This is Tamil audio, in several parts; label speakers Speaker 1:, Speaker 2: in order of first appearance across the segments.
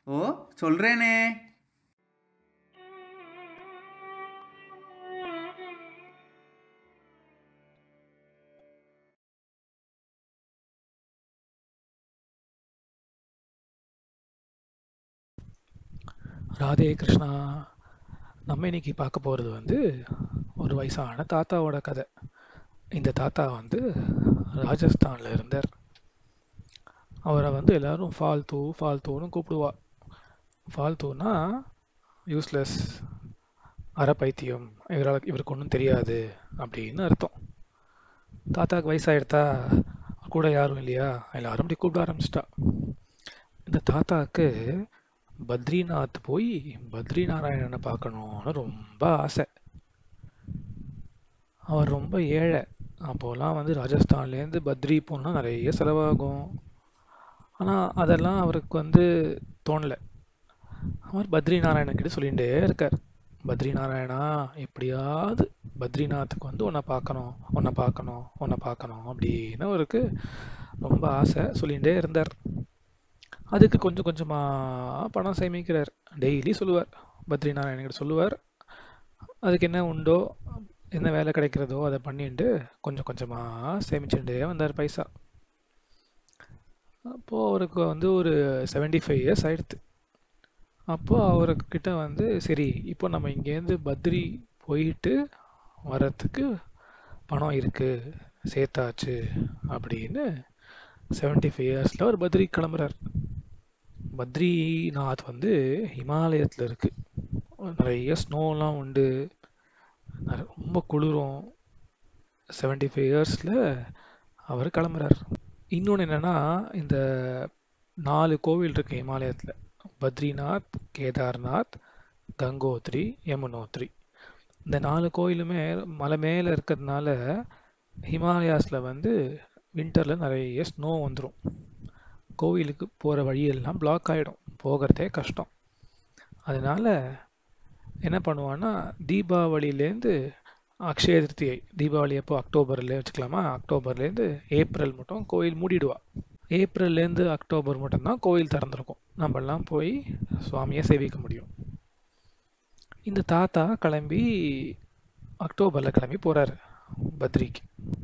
Speaker 1: ஓ சொல்றேனே
Speaker 2: ராதே கிருஷ்ணா நம்ம இன்னைக்கு பார்க்க போகிறது வந்து ஒரு வயசான தாத்தாவோட கதை இந்த தாத்தா வந்து ராஜஸ்தானில் இருந்தார் அவரை வந்து எல்லாரும் ஃபால்தூ ஃபால்தூன்னு கூப்பிடுவா ஃபால்தூனா யூஸ்லெஸ் அரை பைத்தியம் இவரால் இவருக்கு ஒன்றும் தெரியாது அப்படின்னு அர்த்தம் தாத்தாக்கு வயசாகிடுதா கூட யாரும் இல்லையா எல்லாரும் அப்படி கூப்பிட ஆரம்பிச்சிட்டா இந்த தாத்தாக்கு பத்ரிநாத் போய் பத்ரி நாராயணனை பார்க்கணும்னு ரொம்ப ஆசை அவர் ரொம்ப ஏழை அப்போல்லாம் வந்து ராஜஸ்தான்லேருந்து பத்ரி போனா நிறைய செலவாகும் ஆனால் அதெல்லாம் அவருக்கு வந்து தோணலை அவர் பத்ரி நாராயணன் கிட்ட சொல்லிகிட்டே இருக்கார் பத்ரி நாராயணா எப்படியாவது பத்ரிநாத்துக்கு வந்து உன்னை பார்க்கணும் உன்னை பார்க்கணும் உன்னை பார்க்கணும் அப்படின்னு அவருக்கு ரொம்ப ஆசை சொல்லிகிட்டே இருந்தார் அதுக்கு கொஞ்சம் கொஞ்சமாக பணம் சேமிக்கிறார் டெய்லி சொல்லுவார் பத்ரி நாராயணகிட்ட சொல்லுவார் அதுக்கு என்ன உண்டோ என்ன வேலை கிடைக்கிறதோ அதை பண்ணிட்டு கொஞ்சம் கொஞ்சமாக சேமிச்சுட்டே வந்தார் பைசா அப்போது அவருக்கு வந்து ஒரு செவன்டி ஃபைவ் இயர்ஸ் ஆயிடுத்து அப்போது அவர்கிட்ட வந்து சரி இப்போ நம்ம இங்கேருந்து பத்ரி போயிட்டு வரத்துக்கு பணம் இருக்குது சேர்த்தாச்சு அப்படின்னு செவன்டி ஃபைவ் இயர்ஸில் ஒரு பத்ரி கிளம்புறார் பத்ரிநாத் வந்து ஹிமாலயத்தில் இருக்கு நிறைய ஸ்னோலாம் உண்டு நிற- ரொம்ப குளிரும் செவன்டி ஃபைவ் இயர்ஸில் அவர் கிளம்புறார் இன்னொன்று என்னென்னா இந்த நாலு கோவில் இருக்கு ஹிமாலயத்தில் பத்ரிநாத் கேதார்நாத் கங்கோத்ரி யமுனோத்ரி இந்த நாலு கோயிலுமே மலை மேலே இருக்கிறதுனால ஹிமாலயாஸில் வந்து வின்டரில் நிறைய ஸ்னோ வந்துடும் கோவிலுக்கு போகிற வழியெல்லாம் பிளாக் ஆகிடும் போகிறதே கஷ்டம் அதனால என்ன பண்ணுவான்னா தீபாவளியிலேருந்து அக்ஷய திருத்தியை தீபாவளி அப்போ அக்டோபர்ல வச்சுக்கலாமா அக்டோபர்லேருந்து ஏப்ரல் மட்டும் கோயில் மூடிடுவா ஏப்ரல்லேருந்து அக்டோபர் மட்டும்தான் கோயில் திறந்திருக்கும் நம்மெல்லாம் போய் சுவாமியை சேவிக்க முடியும் இந்த தாத்தா கிளம்பி அக்டோபரில் கிளம்பி போகிறாரு பத்ரிக்கு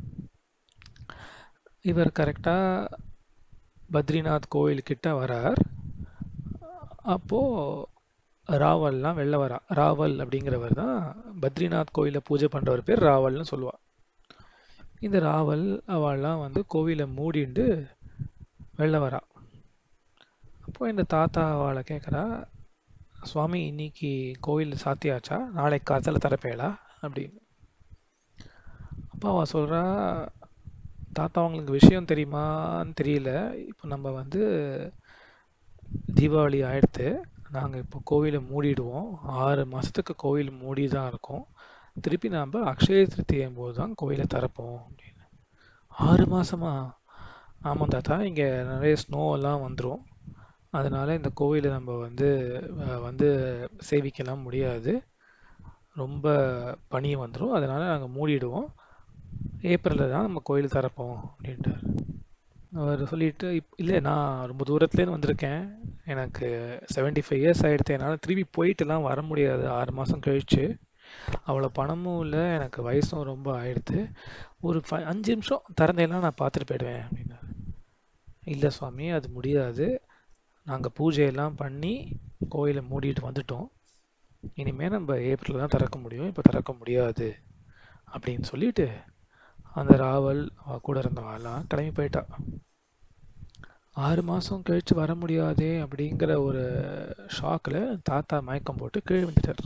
Speaker 2: இவர் கரெக்டாக பத்ரிநாத் கோயில்கிட்ட வரார் அப்போது ராவல்லாம் வெளில வரா ராவல் அப்படிங்கிறவர் தான் பத்ரிநாத் கோயிலை பூஜை பண்ணுறவர் பேர் ராவல்னு சொல்லுவா இந்த ராவல் அவள்லாம் வந்து கோவிலை மூடிண்டு வெளில வரா அப்போ இந்த தாத்தா அவளை கேட்குறா சுவாமி இன்னைக்கு கோயில் சாத்தியாச்சா நாளைக்கு காத்தால திறப்பேளா அப்படின்னு அப்போ அவள் சொல்கிறா தாத்தா உங்களுக்கு விஷயம் தெரியுமான்னு தெரியல இப்போ நம்ம வந்து தீபாவளி ஆயிடுத்து நாங்கள் இப்போ கோவிலை மூடிடுவோம் ஆறு மாதத்துக்கு கோவில் மூடி தான் இருக்கும் திருப்பி நாம் அக்ஷய திருத்தியும் போது தான் கோயிலை திறப்போம் அப்படின்னு ஆறு மாதமா ஆமாம் தாத்தா இங்கே நிறைய ஸ்னோ எல்லாம் வந்துடும் அதனால இந்த கோவிலை நம்ம வந்து அஹ், வந்து சேவிக்கலாம் முடியாது ரொம்ப பனி வந்துடும் அதனால நாங்கள் மூடிடுவோம் ஏப்ரலில் தான் நம்ம கோயில் திறப்போம் அப்படின்ட்டார் அவர் சொல்லிட்டு இப் இல்லை நான் ரொம்ப தூரத்துலேருந்து வந்திருக்கேன் எனக்கு செவன்டி ஃபைவ் இயர்ஸ் ஆகிடுது என்னால் திருப்பி போயிட்டுலாம் வர முடியாது ஆறு மாதம் கழிச்சு அவ்வளோ பணமும் இல்லை எனக்கு வயசும் ரொம்ப ஆயிடுது ஒரு ஃபை அஞ்சு நிமிஷம் திறந்தேன்னா நான் பார்த்துட்டு போயிடுவேன் அப்படின்னாரு இல்லை சுவாமி அது முடியாது நாங்கள் பூஜையெல்லாம் பண்ணி கோயிலை மூடிட்டு வந்துட்டோம் இனிமேல் நம்ம ஏப்ரலில் தான் திறக்க முடியும் இப்போ திறக்க முடியாது அப்படின்னு சொல்லிட்டு அந்த ராவல் அவ கூட இருந்தவெல்லாம் கிளம்பி போயிட்டா ஆறு மாதம் கழிச்சு வர முடியாதே அப்படிங்கிற ஒரு ஷாக்கில் தாத்தா மயக்கம் போட்டு கீழே வந்துட்டார்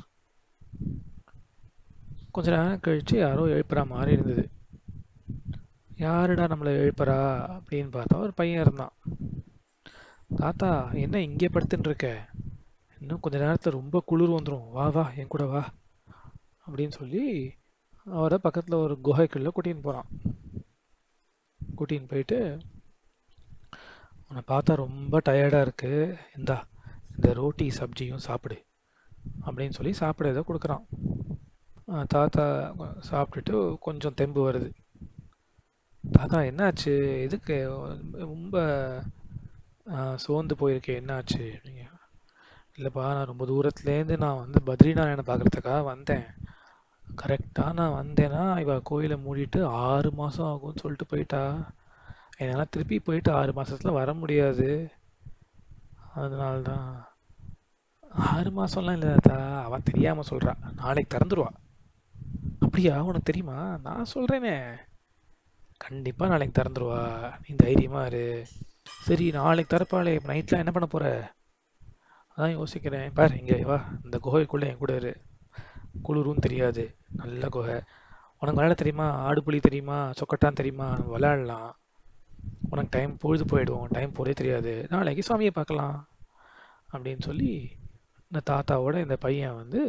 Speaker 2: கொஞ்ச நேரம் கழிச்சு யாரோ எழுப்புற மாதிரி இருந்தது யாருடா நம்மளை எழுப்புறா அப்படின்னு பார்த்தா ஒரு பையன் இருந்தான் தாத்தா என்ன இங்கே படுத்துன்னு இருக்க இன்னும் கொஞ்ச நேரத்தில் ரொம்ப குளிர் வந்துடும் வா வா என் கூட வா அப்படின்னு சொல்லி அவரை பக்கத்தில் ஒரு குகைக்குள்ளே கூட்டின்னு போகிறான் கூட்டின்னு போயிட்டு உன்னை பார்த்தா ரொம்ப டயர்டாக இருக்கு இந்தா இந்த ரோட்டி சப்ஜியும் சாப்பிடு அப்படின்னு சொல்லி சாப்பிட ஏதோ கொடுக்குறான் அஹ் தாத்தா சாப்பிட்டுட்டு கொஞ்சம் தெம்பு வருது தாத்தா என்னாச்சு எதுக்கு ரொம்ப அஹ், சோர்ந்து போயிருக்கே என்னாச்சு அப்படிங்க இல்லைப்பா நான் ரொம்ப தூரத்துலேருந்து நான் வந்து பத்ரிநாராயணை பார்க்கறதுக்காக வந்தேன் கரெக்டாக நான் வந்தேன்னா இவ கோயிலை மூடிட்டு ஆறு மாதம் ஆகும்னு சொல்லிட்டு போயிட்டா என்னால் திருப்பி போயிட்டு ஆறு மாசத்துல வர முடியாது அதனால தான் ஆறு மாதம்லாம் இல்லை தாத்தா அவன் தெரியாமல் சொல்கிறா நாளைக்கு திறந்துருவா அப்படியா உனக்கு தெரியுமா நான் சொல்கிறேனே கண்டிப்பாக நாளைக்கு திறந்துருவா நீ தைரியமா இரு சரி நாளைக்கு திறப்பாளே இப்போ நைட்லாம் என்ன பண்ண போற அதான் யோசிக்கிறேன் பாரு இங்கே வா இந்த குகைக்குள்ளே என் கூட இரு குளிரும் தெரியாது நல்ல குகை உனக்கு விளையாட தெரியுமா ஆடு புலி தெரியுமா சொக்கட்டான் தெரியுமா நம்ம விளையாடலாம் உனக்கு டைம் பொழுது போயிடும் டைம் போகிறதே தெரியாது நாளைக்கு சாமியை பார்க்கலாம் அப்படின்னு சொல்லி இந்த தாத்தாவோட இந்த பையன் வந்து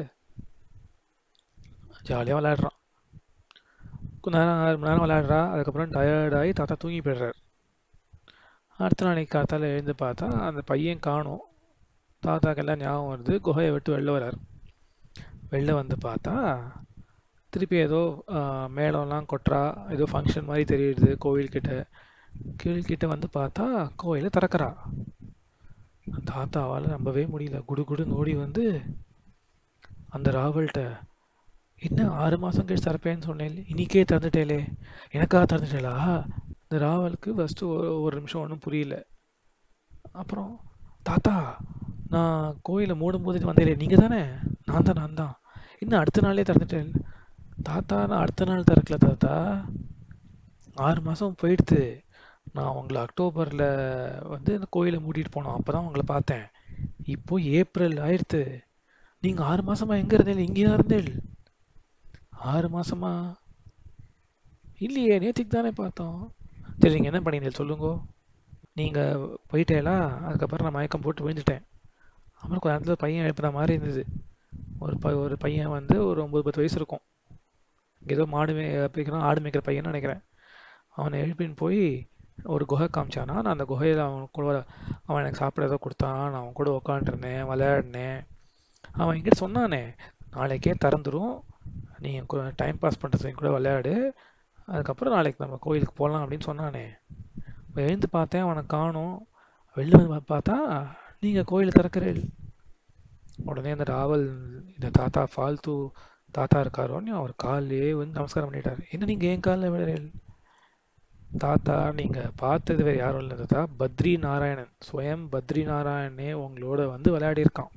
Speaker 2: ஜாலியாக விளையாடுறான் கொஞ்ச நேரம் அரை மணி நேரம் விளையாடுறா அதுக்கப்புறம் டயர்டாகி தாத்தா தூங்கி போயிடுறாரு அடுத்த நாளைக்கு காத்தால எழுந்து பார்த்தா அந்த பையன் காணோம் தாத்தாக்கு எல்லாம் ஞாபகம் வருது குகையை விட்டு வெளில வர்றாரு வெளில வந்து பார்த்தா திருப்பி ஏதோ ஆஹ், மேளம்லாம் கொட்டுறா ஏதோ ஃபங்க்ஷன் மாதிரி தெரியுது கோவில்கிட்ட கோவில்கிட்ட வந்து பார்த்தா கோயிலை திறக்கிறா தாத்தாவால் நம்பவே முடியல குடு குடுன்னு ஓடி வந்து அந்த ராவல்கிட்ட என்ன ஆறு மாதம் கழிச்சு திறப்பேன்னு சொன்னேன் இன்னிக்கே திறந்துட்டேலே எனக்காக திறந்துட்டேலா இந்த ராவலுக்கு ஃபஸ்ட்டு ஒரு ஒரு நிமிஷம் ஒன்றும் புரியல அப்புறம் தாத்தா நான் கோயிலை மூடும்போது வந்தேலே நீங்கள் தானே நான் தான் நான் தான் இன்னும் அடுத்த நாளே திறந்துட்டேன் தாத்தா நான் அடுத்த நாள் திறக்கல தாத்தா ஆறு மாதம் போயிடுத்து நான் உங்களை அக்டோபரில் வந்து இந்த கோயிலை மூடிட்டு போனோம் அப்போ தான் உங்களை பார்த்தேன் இப்போ ஏப்ரல் ஆயிடுத்து நீங்கள் ஆறு மாசமா எங்கே இருந்தேன் இங்கேயா இருந்தேன் ஆறு மாசமா இல்லையே நேற்றுக்கு தானே பார்த்தோம் சரி நீங்கள் என்ன பண்ணீங்க சொல்லுங்க நீங்கள் போயிட்டேலா அதுக்கப்புறம் நான் மயக்கம் போட்டு விழுந்துட்டேன் அப்புறம் கொஞ்ச நேரத்தில் பையன் எழுப்புன மாதிரி இருந்தது ஒரு ப ஒரு பையன் வந்து ஒரு ஒம்பது பத்து வயசு இருக்கும் இங்க ஏதோ மாடு மே பிடிக்கணும் ஆடு மேய்க்கிற பையன்னு நினைக்கிறேன் அவனை எழுப்பின்னு போய் ஒரு குகை காமிச்சானா நான் அந்த குகையில் அவன் கூட அவன் எனக்கு சாப்பிட ஏதோ கொடுத்தான் நான் அவன் கூட உட்காந்துருந்தேன் விளையாடினேன் அவன் என்கிட்ட சொன்னானே நாளைக்கே திறந்துரும் நீ டைம் பாஸ் பண்ணுறதுக்கு கூட விளையாடு அதுக்கப்புறம் நாளைக்கு நம்ம கோயிலுக்கு போகலாம் அப்படின்னு சொன்னானே இப்போ எழுந்து பார்த்தேன் அவனை காணோம் வெளில வந்து பா- பார்த்தா நீங்கள் கோயில் திறக்கிறீள் உடனே அந்த ராவல் இந்த தாத்தா ஃபால்த்து தாத்தா இருக்காரோன்னு அவர் காலிலே வந்து நமஸ்காரம் பண்ணிட்டார் என்ன நீங்கள் என் காலில் விழுறீள் தாத்தா நீங்கள் பார்த்தது வேறு யாரும் இல்லை தாத்தா பத்ரி நாராயணன் ஸ்வயம் பத்ரி நாராயணனே உங்களோட வந்து விளையாடி இருக்கான்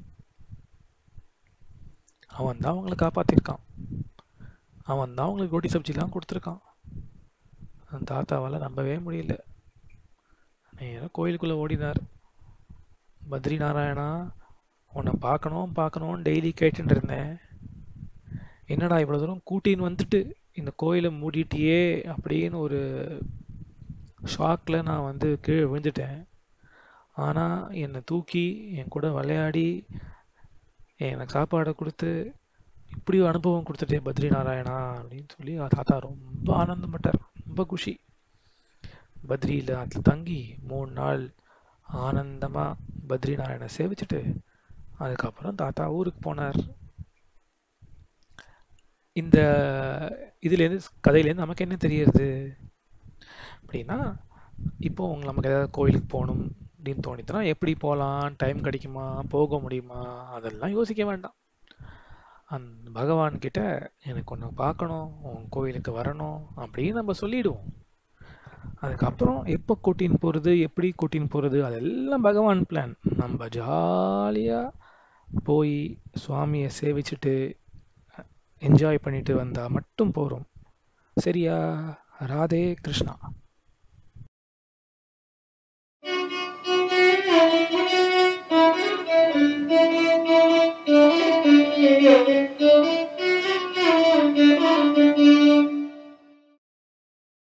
Speaker 2: அவன் தான் உங்களை காப்பாற்றிருக்கான் அவன் தான் உங்களுக்கு ரொட்டி சப்ஜிலாம் கொடுத்துருக்கான் அந்த தாத்தாவால் நம்பவே முடியல நேராக கோயிலுக்குள்ளே ஓடினார் பத்ரி நாராயணா உன்னை பார்க்கணும் பார்க்கணும் டெய்லி கேட்டுட்டு இருந்தேன் என்னடா இவ்வளோ தூரம் கூட்டின்னு வந்துட்டு இந்த கோயிலை மூடிட்டியே அப்படின்னு ஒரு ஷாக்கில் நான் வந்து கீழே விழுந்துட்டேன் ஆனால் என்னை தூக்கி என் கூட விளையாடி எனக்கு சாப்பாடை கொடுத்து இப்படி ஒரு அனுபவம் கொடுத்துட்டே பத்ரி நாராயணா அப்படின்னு சொல்லி அவ தாத்தா ரொம்ப ஆனந்தப்பட்டார் ரொம்ப குஷி பத்ரியில் அதில் தங்கி மூணு நாள் ஆனந்தமாக பத்ரி நாராயணை சேவிச்சுட்டு அதுக்கப்புறம் தாத்தா ஊருக்கு போனார் இந்த இதுலேருந்து கதையிலேருந்து நமக்கு என்ன தெரியறது அப்படின்னா இப்போ உங்க நமக்கு ஏதாவது கோயிலுக்கு போகணும் அப்படின்னு தோணிச்சுன்னா எப்படி போகலாம் டைம் கிடைக்குமா போக முடியுமா அதெல்லாம் யோசிக்க வேண்டாம் அந்த பகவான் கிட்ட எனக்கு ஒன்று பார்க்கணும் உன் கோயிலுக்கு வரணும் அப்படின்னு நம்ம சொல்லிடுவோம் அதுக்கப்புறம் எப்போ கூட்டின்னு போகிறது எப்படி கூட்டின்னு போகிறது அதெல்லாம் பகவான் பிளான் நம்ம ஜாலியாக போய் சுவாமியை சேவிச்சுட்டு என்ஜாய் பண்ணிட்டு வந்தால் மட்டும் போகிறோம் சரியா ராதே கிருஷ்ணா